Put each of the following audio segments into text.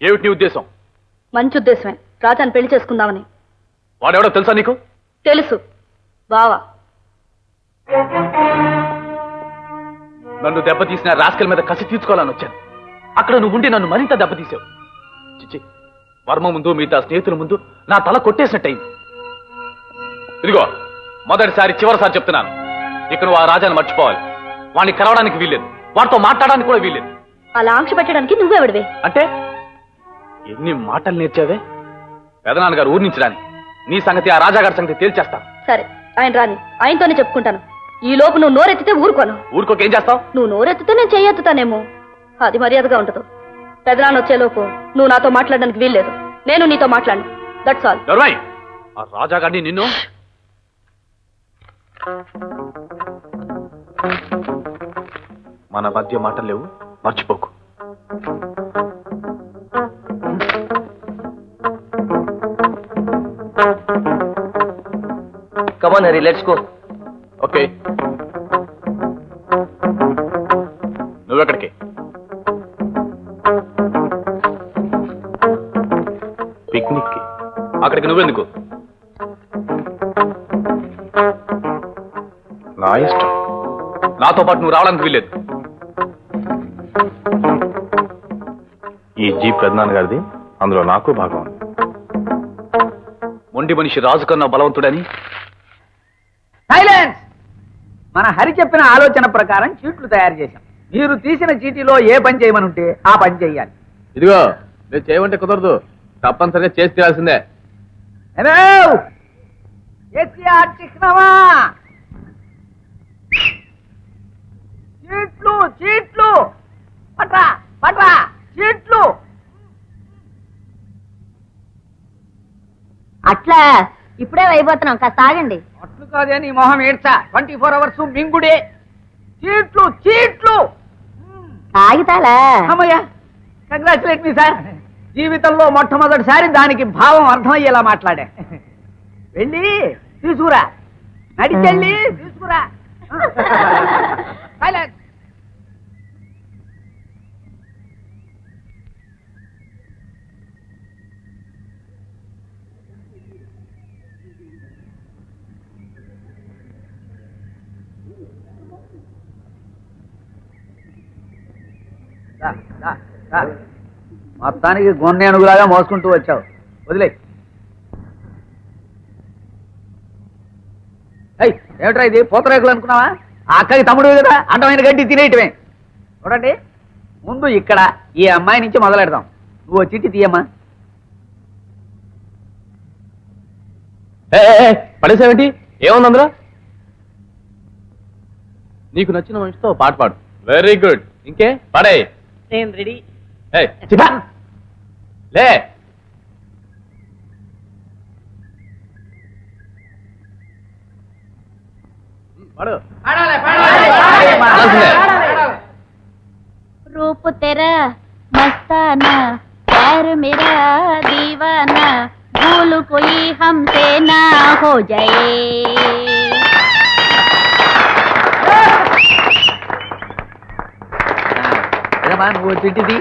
ఏమిటి నీ ఉద్దేశం మంచి ఉద్దేశమే రాజాని పెళ్లి చేసుకుందామని వాడెవడో తెలుసా నీకు తెలుసు బావా నన్ను దెబ్బతీసిన రాస్కల్ మీద కసి తీర్చుకోవాలని వచ్చాను అక్కడ నువ్వు ఉండి నన్ను మరింత దెబ్బతీసావు చిచ్చి వర్మ ముందు మిగతా స్నేహితుల ముందు నా తల కొట్టేసినట్టయింది ఇదిగో మొదటిసారి చివరిసారి చెప్తున్నాను ఇక నువ్వు ఆ రాజాను మర్చిపోవాలి వాడిని కలవడానికి వీల్లేదు వాడితో మాట్లాడడానికి కూడా వీల్లేదు అలా ఆంక్ష పెట్టడానికి నువ్వెవడివే అంటే ఎన్ని మాటలు నేర్చావే పెదనాన్నగారు ఊరి నుంచి రాని నీ సంగతి ఆ రాజాగారి సంగతి తేల్చేస్తాను సరే ఆయన రాని ఆయనతోనే చెప్పుకుంటాను ఈ లోపు నువ్వు నోరెత్తితే ఊరుకోను ఊరుకోక ఏం చేస్తావు నువ్వు నోరెత్తితే నేను చెయ్యెత్తుతానేమో అది మర్యాదగా ఉండదు పెదనాన్న వచ్చేలోపు నువ్వు నాతో మాట్లాడడానికి వీల్లేదు నేను నీతో మాట్లాడను దట్స్ ఆల్ దొరబాయ్ ఆ రాజాగారిని నిన్ను మన మధ్య మాటలు లేవు మర్చిపోకు come on Hari let's go okay నువ్వెక్కడికి పిక్నిక్ కి అక్కడికి నువ్వెందుకు నా ఇష్టం నాతో పాటు నువ్వు రావడానికి వీల్లేదు ఈ జీప్ పెద్దనాన్న గారిది అందులో నాకు భాగం ఉంది మొండి మనిషి రాజు కన్నా బలవంతుడని సైలెన్స్ మన హరి చెప్పిన ఆలోచన ప్రకారం చీట్లు తయారు చేశాం మీరు తీసిన చీటీలో ఏ పని చేయమని ఉంటే ఆ పని చేయాలి ఇదిగో నేను చేయమంటే కుదరదు తప్పనిసరిగా చేసి తీరాల్సిందే హలో ఎస్ఆర్ చిహ్నమా చీట్లు చీట్లు పట్రా పట్రా చీట్లు అట్లా ఇప్పుడే అయిపోతున్నాం కాస్త ఆగండి అట్లు కాదే నీ మొహం ఏడ్చా ట్వంటీ ఫోర్ అవర్స్ మింగుడే చీట్లు చీట్లు కాగితాలా అమ్మయ్యా కంగ్రాచులేట్ మీ సార్ జీవితంలో మొట్టమొదటిసారి దానికి భావం అర్థమయ్యేలా మాట్లాడా వెళ్ళి తీసుకురా నడిచెళ్ళి తీసుకురా Silence. రా, రా, రా. మొత్తానికి గొన్నె అణుగులాగా మోసుకుంటూ వచ్చావు వదిలే ఏయ్ ఏమిట్రా ఇది పూతరేకులు అనుకున్నావా ఆ అక్కకి తమ్ముడు కదా అడ్డమైన గడ్డి తినేయటమే చూడండి ముందు ఇక్కడ ఈ అమ్మాయి నుంచి మొదలెడదాం నువ్వు చిట్టి తీయమ్మా పడేసావేంటి ఏముంది అందులో నీకు నచ్చిన మనిషితో పాట పాడు వెరీ గుడ్ ఇంకే పాడే నేను రెడీ ఏయ్, చిపా. లే పాడు పాడాల్సిందే. रूप तेरा मस्ताना प्यार मेरा दीवाना भूल कोई हमसे ना हो जाए ఏదమ్మా నువ్వు చిట్టిది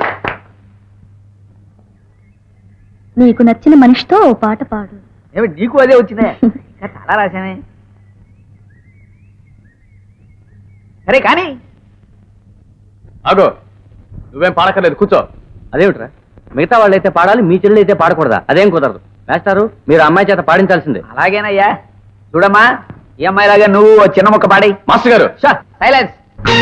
నీకు నచ్చిన మనిషితో ఓ పాట పాడు ఏమిటి నీకు అదే వచ్చిందే ఇంకా చాలా రాశానే సరే కానీ ఆగో నువ్వేం పాడక్కర్లేదు కూర్చో అదేమిట్రా మిగతా వాళ్ళైతే పాడాలి మీ చెల్లెలు అయితే పాడకూడదా అదేం కుదరదు వేస్తారు మీరు అమ్మాయి చేత పాడించాల్సిందే అలాగేనయ్యా చూడమ్మా ఈ అమ్మాయిలాగా నువ్వు ఓ చిన్న ముక్క పాడి మాస్టర్ గారు సైలెన్స్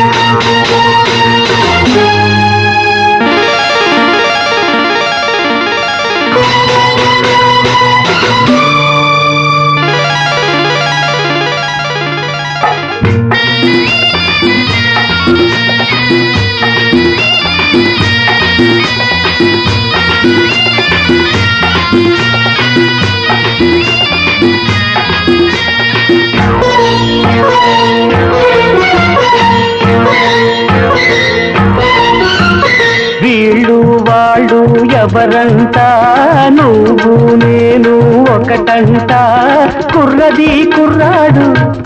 వీళ్ళు వాళ్ళు ఎవరంట నువ్వు నేను ఒకటంట కుర్రది కుర్రాడు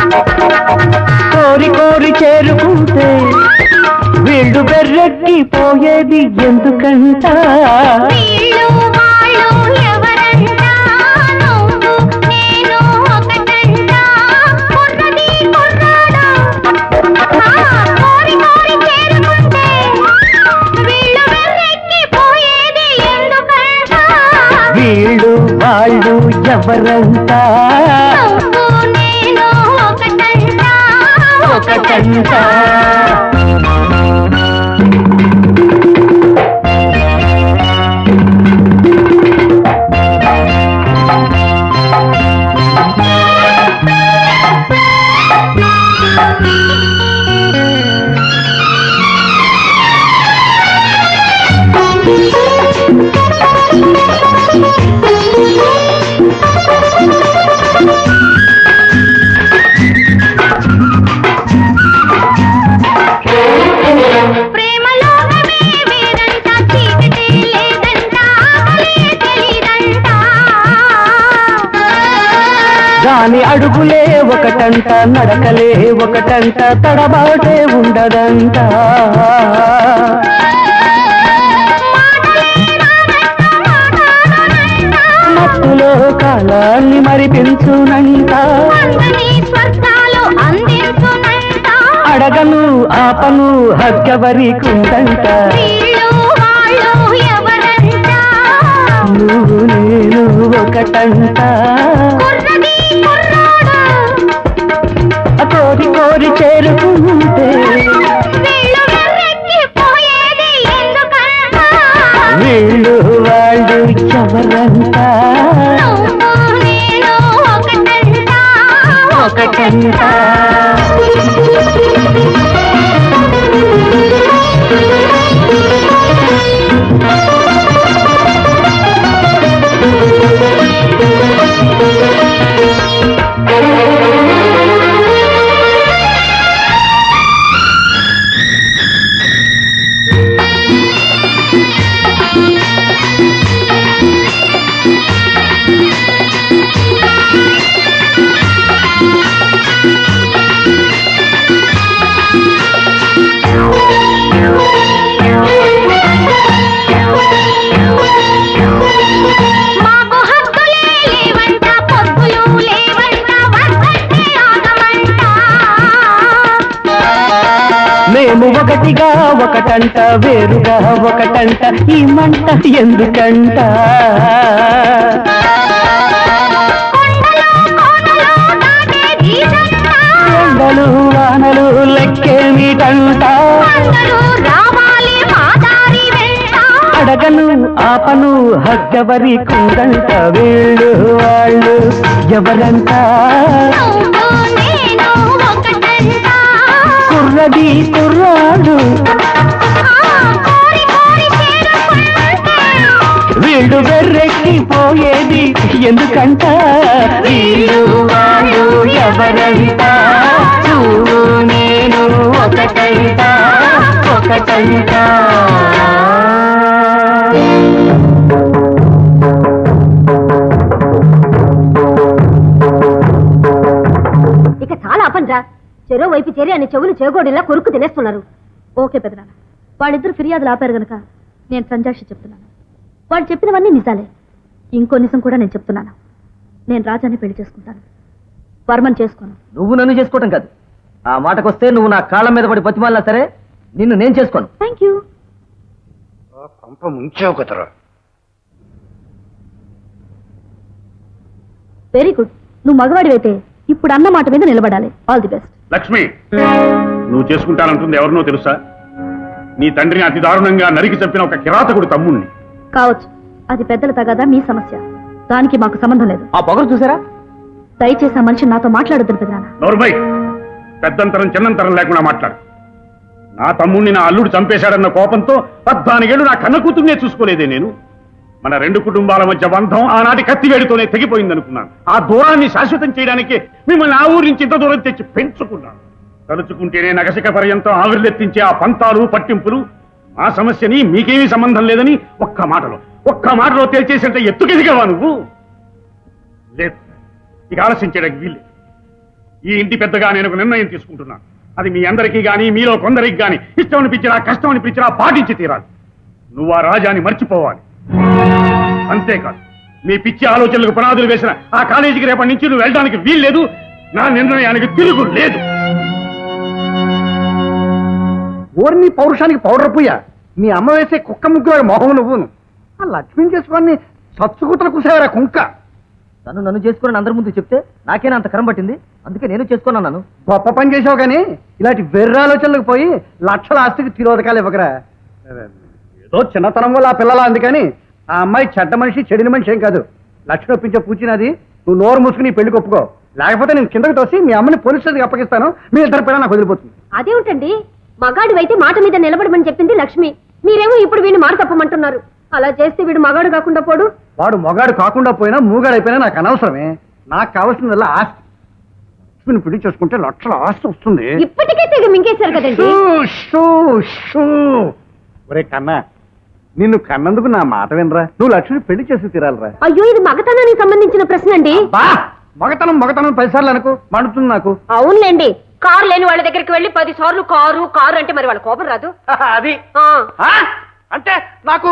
కోరి కోరి చేరుకుంటే వీళ్ళు బెర్రెక్కి పోయేది ఎందుకంట వీళ్ళు వాళ్ళు ఎవరంతా నువ్వు నేను ఒకటంట ఒకటంతా ప్రేమలోనమే వేరంట చీకటే లేదంట ఆకలే తెలీదంట దాని అడుగులే ఒకటంట నడకలే ఒకటంట తడబాటే ఉండదంట మత్తులో కాలాన్ని మరిపించునంట అందని స్వర్గాలు అందించునంట అడగను ఆపను హగ్గవరి కుందంట వీళ్ళు వాళ్ళు ఎవరంట నువ్వు నేను ఒకటంట కుర్రది కుర్రాడు కోరి కోరి చేరుకుంటే వీళ్ళు వెర్రెక్కిపోయేది ఎందుకంట వీళ్ళు వాళ్ళు ఎవరంట నువ్వు నేను ఒకటంట ఒకటంట మాకు హక్కులే లేవంట పొద్దులు లేవంట వర్ధంతి ఆగమంట మేము ఒకటిగా ఒకటంట వేరుగా ఒకటంట ఈ మంట ఎందుకంట కొండలు కోనలు దాటే జీతంట ఎండలు వానలు లెక్కేమిటంట అందరూ రావాలి మా దారి వెంట అడగను ఆపను హగ్గవరి కుందంట వీళ్ళు వాళ్ళు ఎవరంట నువ్వు నేను ఒకటంట కుర్రది కుర్రాడు ఆ కోరి కోరి చేరుకుంటే వీళ్ళు వెర్రెక్కిపోయేది ఎందుకంట వీళ్ళు వాళ్ళు ఎవరంట నువ్వు నేను ఒకటంట ఒకటంట ఇక చాలా అపండ్రా చెరో వైపు చేరి అని చెవులు చేగోడిలా కొరుకు తినేస్తున్నారు ఓకే పెదనాన్న వాళ్ళిద్దరు ఫిర్యాదులు ఆపారు గనక నేను సంజాక్షి చెప్తున్నాను వాళ్ళు చెప్పినవన్నీ నిజాలే ఇంకో నిజం కూడా నేను చెప్తున్నాను నేను రాజాని పెళ్లి చేసుకుంటాను వర్మని చేసుకోను నువ్వు నన్ను చేసుకోవటం కాదు ఆ మాటకొస్తే నువ్వు నా కాళ్ళ మీద పడి బతిమాలినా సరే నిన్ను నేను చేసుకోను థ్యాంక్ యూ పంప ముంచావు కదరా వెరీ గుడ్ నువ్వు మగవాడివైతే ఇప్పుడు అన్న మాట మీద నిలబడాలి ఆల్ ది బెస్ట్ లక్ష్మి నువ్వు చేసుకుంటానంటుంది ఎవరినో తెలుసా నీ తండ్రిని అతి దారుణంగా నరికి చంపిన ఒక కిరాతకుడు తమ్ముణ్ణి కావచ్చు అది పెద్దల తగదా మీ సమస్య దానికి మాకు సంబంధం లేదు ఆ పొగరు చూసారా దయచేసి ఆ మనిషి నాతో మాట్లాడొద్దు పెదనాన్న నోర్మై పెద్దంతరం చిన్నంతరం లేకుండా మాట్లాడు నా తమ్ముణ్ణి నా అల్లుడు చంపేశాడన్న కోపంతో పద్నాలుగేళ్లు నా కన్న కూతుర్నే చూసుకోలేదే నేను మన రెండు కుటుంబాల మధ్య బంధం ఆనాటి కత్తివేడితోనే తెగిపోయిందనుకున్నాను ఆ దూరాన్ని శాశ్వతం చేయడానికి మిమ్మల్ని ఆ ఊరి నుంచి ఇంత దూరం తెచ్చి పెంచుకున్నాను తలుచుకుంటేనే నగసిక పర్యంతం ఆవిర్లెత్తించే ఆ పంతాలు పట్టింపులు ఆ సమస్యని మీకేమీ సంబంధం లేదని ఒక్క మాటలో ఒక్క మాటలో తేల్చేసేంత ఎత్తుకెదిగావా నువ్వు లేదు ఇక ఆలస్యం చేయడానికి వీల్లేదు ఈ ఇంటి పెద్దగా నేను ఒక నిర్ణయం తీసుకుంటున్నాను అది మీ అందరికీ గాని మీలో కొందరికి గాని ఇష్టం అనిపించినా కష్టం అనిపించినా పాటించి తీరాలి నువ్వు ఆ రాజాని మర్చిపోవాలి అంతేకాదు మీ పిచ్చి ఆలోచనలకు పునాదులు వేసిన ఆ కాలేజీకి రేపటి నుంచి నువ్వు వెళ్ళడానికి వీల్లేదు నా నిర్ణయానికి తిరుగు లేదు ఓర్ని పౌరుషానికి పౌడర్ పుయ్య మీ అమ్మ వేసే కుక్క ముగ్గురు మొహం నువ్వును ఆ లక్ష్మిని చేసుకొని సచ్చుకుతల కూసేవరా కుంక తను నన్ను చేసుకుని అందరి ముందు చెప్తే నాకేనా అంత కరం పట్టింది అందుకే నేను చేసుకున్నాను గొప్ప పని చేసావు కానీ ఇలాంటి వెర్ర ఆలోచనలకు పోయి లక్షల ఆస్తికి తిరోధకాలు ఇవ్వకరా ఏదో చిన్నతనం వల్ల ఆ పిల్లల అందుకని ఆ అమ్మాయి చెడ్డ మనిషి చెడిన మనిషి ఏం కాదు లక్ష ఒప్పించే పూచినది నువ్వు నోరు మూసుకుని ఈ పెళ్లికి ఒప్పుకో లేకపోతే నేను కిందకి తోసి మీ అమ్మని పోలీస్ స్టేషన్కి అప్పగిస్తాను మీ ఇద్దరు పిల్లలు నాకు వదిలిపోతుంది అదేమిటండి మగాడివైతే మాట మీద నిలబడమని చెప్పింది లక్ష్మి మీరేమో ఇప్పుడు వీడిని మాట తప్పమంటున్నారు అలా చేస్తే వీడు మగాడు కాకుండా పోడు వాడు మొగాడు కాకుండా పోయినా మూగాడు అయిపోయినా నాకు అనవసరమే నాకు కావాల్సిందల్లా ఆస్తి లక్ష్మిని పెళ్లి చేసుకుంటే లక్షల ఆస్తి వస్తుంది ఇప్పటికే తెగ మింగేశారు కదండి షూ, షూ, షూ. ఒరే కన్నా నిన్ను కన్నందుకు నా మాట వినరా నువ్వు లక్ష్మి పెళ్లి చేసి తీరాలరా అయ్యో ఇది మగతనానికి సంబంధించిన ప్రశ్న అండి బా మగతనం మగతనం పదిసార్లు అనుకో మండుతుంది నాకు అవునులేండి కారు లేని వాళ్ళ దగ్గరికి వెళ్ళి పది సార్లు కారు కారు అంటే మరి వాళ్ళ కోపం రాదు అది ఆ ఆ? అంటే నాకు